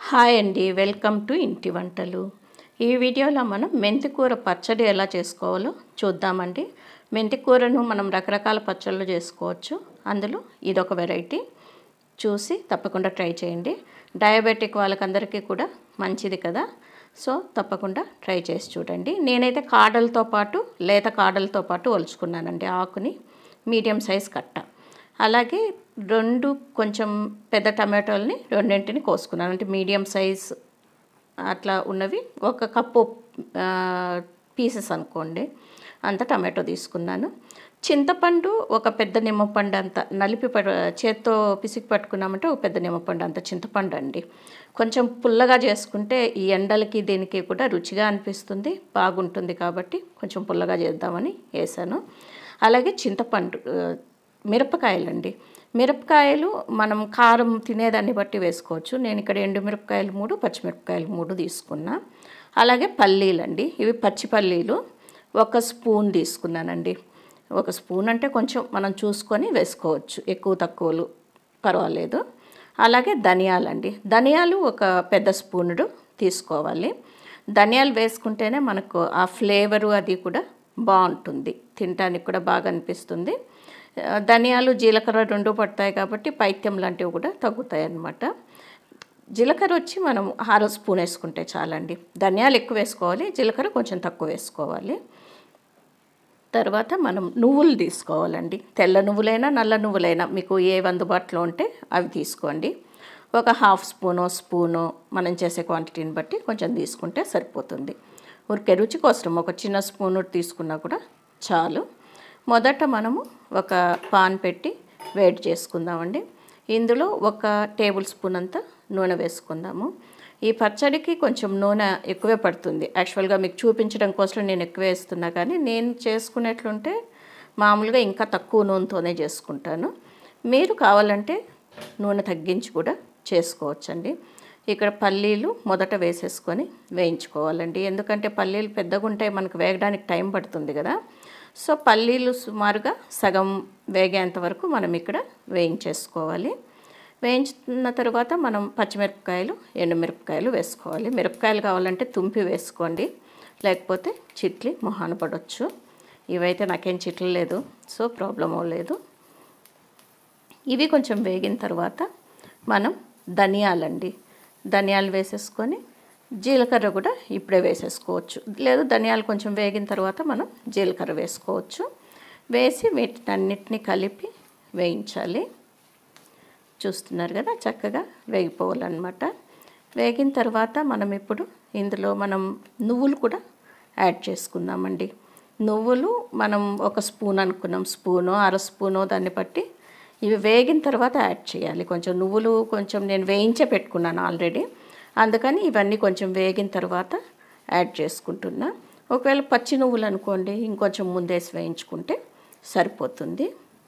hi అండి welcome to ఇంటి వంటలు ఈ వీడియోలో మనం మెంతికూర పచ్చడి ఎలా చేసుకోవాలో చూద్దామండి మెంతికూరను మనం రకరకాల పచ్చళ్ళు చేసుకోవచ్చు అందులో ఇదొక వెరైటీ చూసి తప్పకుండా ట్రై చేయండి డయాబెటిక్ వాళ్ళకందరికీ కూడా మంచిది కదా సో తప్పకుండా ట్రై చేసి చూడండి నేనైతే కాడలతో పాటు లేత కాడలతో పాటు ఒలుచుకున్నానండి ఆకుని మీడియం సైజ్ కట్ట అలాగే రెండు కొంచెం పెద్ద టమాటోల్ని రెండింటిని కోసుకున్నాను అంటే మీడియం సైజ్ అట్లా ఉన్నవి ఒక కప్పు పీసెస్ అనుకోండి అంత టమాటో తీసుకున్నాను చింతపండు ఒక పెద్ద నిమ్మపండు అంత నలిపి ప చేత్తో పిసికి పట్టుకున్నామంటే ఒక పెద్ద నిమ్మపండు అంత చింతపండు అండి కొంచెం పుల్లగా చేసుకుంటే ఈ ఎండలకి దీనికి కూడా రుచిగా అనిపిస్తుంది బాగుంటుంది కాబట్టి కొంచెం పుల్లగా చేద్దామని వేసాను అలాగే చింతపండు మిరపకాయలండి మిరపకాయలు మనం కారం తినేదాన్ని బట్టి వేసుకోవచ్చు నేను ఇక్కడ ఎండు మిరపకాయలు మూడు పచ్చిమిరపకాయలు మూడు తీసుకున్నా అలాగే పల్లీలండి ఇవి పచ్చి పల్లీలు ఒక స్పూన్ తీసుకున్నానండి ఒక స్పూన్ అంటే కొంచెం మనం చూసుకొని వేసుకోవచ్చు ఎక్కువ తక్కువలు పర్వాలేదు అలాగే ధనియాలండి ధనియాలు ఒక పెద్ద స్పూనుడు తీసుకోవాలి ధనియాలు వేసుకుంటేనే మనకు ఆ ఫ్లేవరు అది కూడా బాగుంటుంది తినడానికి కూడా బాగా అనిపిస్తుంది ధనియాలు జీలకర్ర రెండు పడతాయి కాబట్టి పైత్యం లాంటివి కూడా తగ్గుతాయి అన్నమాట జీలకర్ర వచ్చి మనం అర స్పూన్ వేసుకుంటే చాలండి ధనియాలు ఎక్కువ వేసుకోవాలి జీలకర్ర కొంచెం తక్కువ వేసుకోవాలి తర్వాత మనం నువ్వులు తీసుకోవాలండి తెల్ల నువ్వులైనా నల్ల నువ్వులైనా మీకు ఏ అందుబాటులో ఉంటే అవి తీసుకోండి ఒక హాఫ్ స్పూనో స్పూను మనం చేసే క్వాంటిటీని బట్టి కొంచెం తీసుకుంటే సరిపోతుంది ఊరికే రుచి కోసం ఒక చిన్న స్పూను తీసుకున్నా కూడా చాలు మొదట మనము ఒక పాన్ పెట్టి వేడి చేసుకుందామండి ఇందులో ఒక టేబుల్ స్పూన్ అంతా నూనె వేసుకుందాము ఈ పచ్చడికి కొంచెం నూనె ఎక్కువే పడుతుంది యాక్చువల్గా మీకు చూపించడం కోసం నేను ఎక్కువ వేస్తున్నా కానీ నేను చేసుకునేట్లుంటే మామూలుగా ఇంకా తక్కువ నూనెతోనే చేసుకుంటాను మీరు కావాలంటే నూనె తగ్గించి కూడా చేసుకోవచ్చండి ఇక్కడ పల్లీలు మొదట వేసేసుకొని వేయించుకోవాలండి ఎందుకంటే పల్లీలు పెద్దగా ఉంటాయి మనకు వేగడానికి టైం పడుతుంది కదా సో పల్లీలు సుమారుగా సగం వేగేంత వరకు మనం ఇక్కడ వేయించేసుకోవాలి వేయించిన తర్వాత మనం పచ్చిమిరపకాయలు ఎండుమిరపకాయలు వేసుకోవాలి మిరపకాయలు కావాలంటే తుంపి వేసుకోండి లేకపోతే చిట్లి మొహాన పడవచ్చు ఇవైతే నాకేం చిట్లు లేదు సో ప్రాబ్లం లేదు ఇవి కొంచెం వేగిన తర్వాత మనం ధనియాలండి ధనియాలు వేసేసుకొని జీలకర్ర కూడా ఇప్పుడే వేసేసుకోవచ్చు లేదు ధనియాలు కొంచెం వేగిన తర్వాత మనం జీలకర్ర వేసుకోవచ్చు వేసి వీటినన్నిటిని కలిపి వేయించాలి చూస్తున్నారు కదా చక్కగా వేగిపోవాలన్నమాట వేగిన తర్వాత మనం ఇప్పుడు ఇందులో మనం నువ్వులు కూడా యాడ్ చేసుకుందామండి నువ్వులు మనం ఒక స్పూన్ అనుకున్నాం స్పూను అర స్పూను దాన్ని బట్టి ఇవి వేగిన తర్వాత యాడ్ చేయాలి కొంచెం నువ్వులు కొంచెం నేను వేయించే పెట్టుకున్నాను ఆల్రెడీ అందుకని ఇవన్నీ కొంచెం వేగిన తర్వాత యాడ్ చేసుకుంటున్నా ఒకవేళ పచ్చి నువ్వులు అనుకోండి ఇంకొంచెం ముందేసి వేయించుకుంటే సరిపోతుంది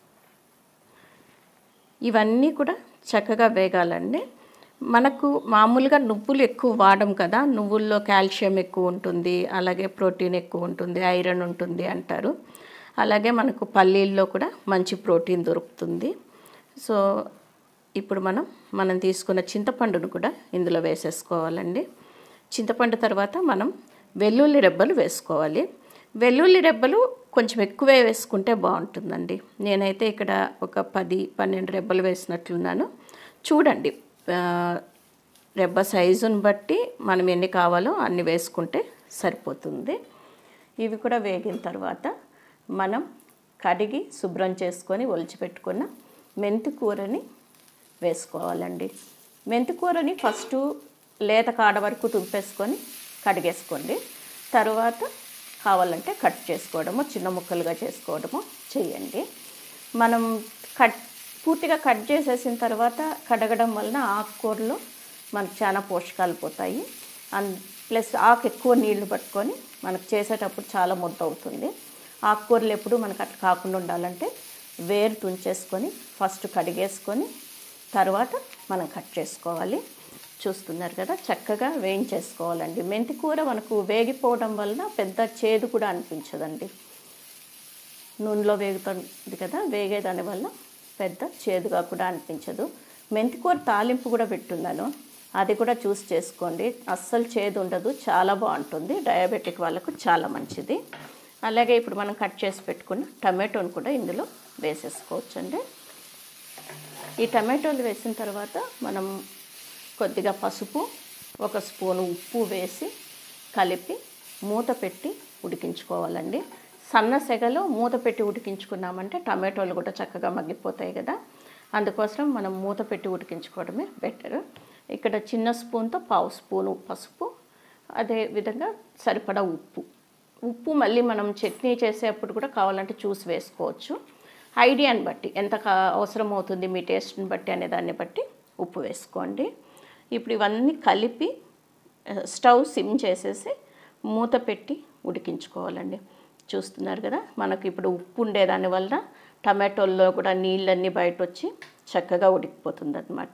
ఇవన్నీ కూడా చక్కగా వేగాలండి మనకు మామూలుగా నువ్వులు ఎక్కువ వాడం కదా నువ్వుల్లో కాల్షియం ఎక్కువ ఉంటుంది అలాగే ప్రోటీన్ ఎక్కువ ఉంటుంది ఐరన్ ఉంటుంది అంటారు అలాగే మనకు పల్లీల్లో కూడా మంచి ప్రోటీన్ దొరుకుతుంది సో ఇప్పుడు మనం మనం తీసుకున్న చింతపండును కూడా ఇందులో వేసేసుకోవాలండి చింతపండు తర్వాత మనం వెల్లుల్లి రెబ్బలు వేసుకోవాలి వెల్లుల్లి రెబ్బలు కొంచెం ఎక్కువే వేసుకుంటే బాగుంటుందండి నేనైతే ఇక్కడ ఒక పది పన్నెండు రెబ్బలు వేసినట్లున్నాను చూడండి రెబ్బ సైజుని బట్టి మనం ఎన్ని కావాలో అన్ని వేసుకుంటే సరిపోతుంది ఇవి కూడా వేగిన తర్వాత మనం కడిగి శుభ్రం చేసుకొని ఒలిచిపెట్టుకున్న మెంతి కూరని వేసుకోవాలండి మెంతి కూరని ఫస్ట్ లేత కాడ వరకు తుంపేసుకొని కడిగేసుకోండి తర్వాత కావాలంటే కట్ చేసుకోవడము చిన్న ముక్కలుగా చేసుకోవడము చేయండి మనం కట్ పూర్తిగా కట్ చేసేసిన తర్వాత కడగడం వలన ఆకుకూరలో మనకు చాలా పోషకాలు పోతాయి అండ్ ప్లస్ ఆకు ఎక్కువ నీళ్లు పట్టుకొని మనకు చేసేటప్పుడు చాలా ముద్ద అవుతుంది ఆకుకూరలు ఎప్పుడు మనకు అట్లా కాకుండా ఉండాలంటే వేరు తుంచేసుకొని ఫస్ట్ కడిగేసుకొని తర్వాత మనం కట్ చేసుకోవాలి చూస్తున్నారు కదా చక్కగా వేయించేసుకోవాలండి మెంతి కూర మనకు వేగిపోవడం వలన పెద్ద చేదు కూడా అనిపించదండి నూనెలో వేగుతుంది కదా వేగే దానివల్ల పెద్ద చేదుగా కూడా అనిపించదు మెంతికూర తాలింపు కూడా పెట్టున్నాను అది కూడా చూస్ చేసుకోండి అస్సలు చేదు ఉండదు చాలా బాగుంటుంది డయాబెటిక్ వాళ్ళకు చాలా మంచిది అలాగే ఇప్పుడు మనం కట్ చేసి పెట్టుకున్న టమాటోని కూడా ఇందులో వేసేసుకోవచ్చండి ఈ టమాటోలు వేసిన తర్వాత మనం కొద్దిగా పసుపు ఒక స్పూను ఉప్పు వేసి కలిపి మూత పెట్టి ఉడికించుకోవాలండి సన్న సెగలో మూత పెట్టి ఉడికించుకున్నామంటే టమాటోలు కూడా చక్కగా మగ్గిపోతాయి కదా అందుకోసం మనం మూత పెట్టి ఉడికించుకోవడమే బెటర్ ఇక్కడ చిన్న స్పూన్తో పావు స్పూను పసుపు అదే విధంగా సరిపడా ఉప్పు ఉప్పు మళ్ళీ మనం చట్నీ చేసేటప్పుడు కూడా కావాలంటే చూసి వేసుకోవచ్చు ఐడియాని బట్టి ఎంత కా- అవసరం అవుతుంది మీ టేస్ట్ని బట్టి అనే దాన్ని బట్టి ఉప్పు వేసుకోండి ఇప్పుడు ఇవన్నీ కలిపి ఆ, స్టవ్ సిమ్ చేసేసి మూత పెట్టి ఉడికించుకోవాలండి చూస్తున్నారు కదా మనకి ఇప్పుడు ఉప్పు ఉండేదాని వలన టమాటోల్లో కూడా నీళ్ళన్నీ బయట వచ్చి చక్కగా ఉడికిపోతుంది అనమాట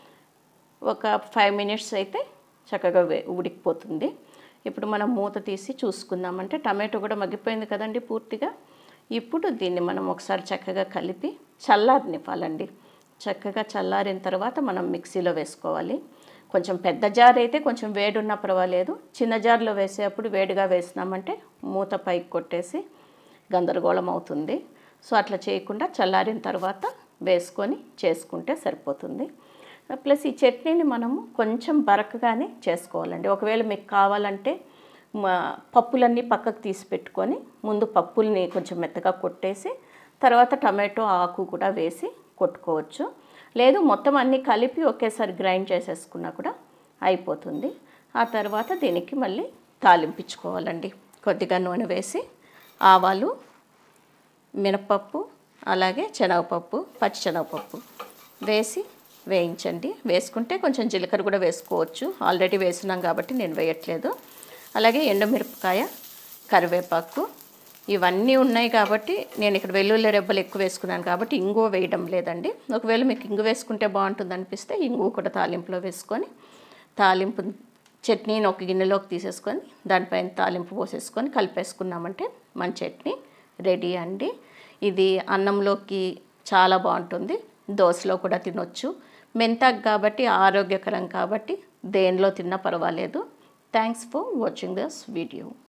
ఒక ఫైవ్ మినిట్స్ అయితే చక్కగా వే- ఉడికిపోతుంది ఇప్పుడు మనం మూత తీసి చూసుకుందామంటే టమాటో కూడా మగ్గిపోయింది కదండి పూర్తిగా ఇప్పుడు దీన్ని మనం ఒకసారి చక్కగా కలిపి చల్లారనివ్వాలండి చక్కగా చల్లారిన తర్వాత మనం మిక్సీలో వేసుకోవాలి కొంచెం పెద్ద జార్ అయితే కొంచెం వేడున్నా పర్వాలేదు చిన్న జార్లో వేసేటప్పుడు వేడిగా వేసినామంటే మూత పైకి కొట్టేసి గందరగోళం అవుతుంది సో అట్లా చేయకుండా చల్లారిన తర్వాత వేసుకొని చేసుకుంటే సరిపోతుంది ప్లస్ ఈ చట్నీని మనము కొంచెం బరకగానే చేసుకోవాలండి ఒకవేళ మీకు కావాలంటే మా పప్పులన్నీ పక్కకు తీసి పెట్టుకొని ముందు పప్పుల్ని కొంచెం మెత్తగా కొట్టేసి తర్వాత టమాటో ఆకు కూడా వేసి కొట్టుకోవచ్చు లేదు మొత్తం అన్నీ కలిపి ఒకేసారి గ్రైండ్ చేసేసుకున్నా కూడా అయిపోతుంది ఆ తర్వాత దీనికి మళ్ళీ తాలింపించుకోవాలండి కొద్దిగా నూనె వేసి ఆవాలు మినపప్పు అలాగే శనగపప్పు పచ్చి శనగపప్పు వేసి వేయించండి వేసుకుంటే కొంచెం జీలకర్ర కూడా వేసుకోవచ్చు ఆల్రెడీ వేసినాం కాబట్టి నేను వేయట్లేదు అలాగే ఎండుమిరపకాయ కరివేపాకు ఇవన్నీ ఉన్నాయి కాబట్టి నేను ఇక్కడ వెల్లుల్లి రెబ్బలు ఎక్కువ వేసుకున్నాను కాబట్టి ఇంగువ వేయడం లేదండి ఒకవేళ మీకు ఇంగు వేసుకుంటే బాగుంటుంది అనిపిస్తే ఇంగువ కూడా తాలింపులో వేసుకొని తాలింపు చట్నీని ఒక గిన్నెలోకి తీసేసుకొని దానిపైన తాలింపు పోసేసుకొని కలిపేసుకున్నామంటే మన చట్నీ రెడీ అండి ఇది అన్నంలోకి చాలా బాగుంటుంది దోశలో కూడా తినొచ్చు మెంతాకు కాబట్టి ఆరోగ్యకరం కాబట్టి దేనిలో తిన్నా పర్వాలేదు thanks for watching this video